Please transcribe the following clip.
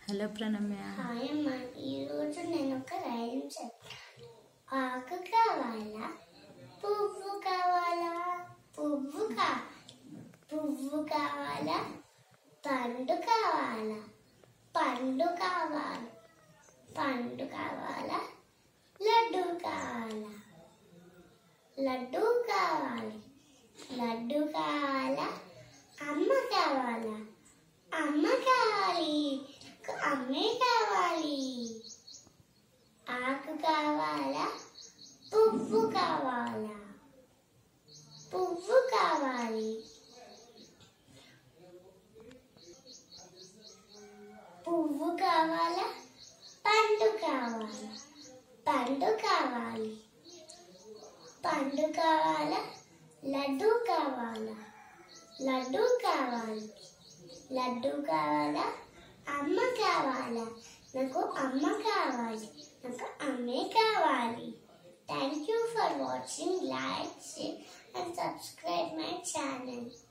hello ప్రణమ్య hi అమ్మ ఈరోజు నేను ఒక రైమ్ చెప్తాను ఆకు కావాలా పువ్వు కావాలా పువ్వు కావాలి పువ్వు కావాలా పండు కావాలా పండు కావాలి పండు కావాలా లడ్డు కావాలా లడ్డు కావాలి లడ్డు కావాలా అమ్మ కావాలా అమ్మ కావాలి అమ్మే కావాలి ఆకు కావాలా పువ్వు కావాలా పువ్వు కావాలి పువ్వు కావాలా పండు కావాలా పండు కావాలి పండు కావాలా లడ్డు కావాలా లడ్డు కావాలి లడ్డు కావాలా అమ్మ కావాలా నాకు అమ్మ కావాలి నాకు అమ్మే కావాలి thank you for watching like share and subscribe my channel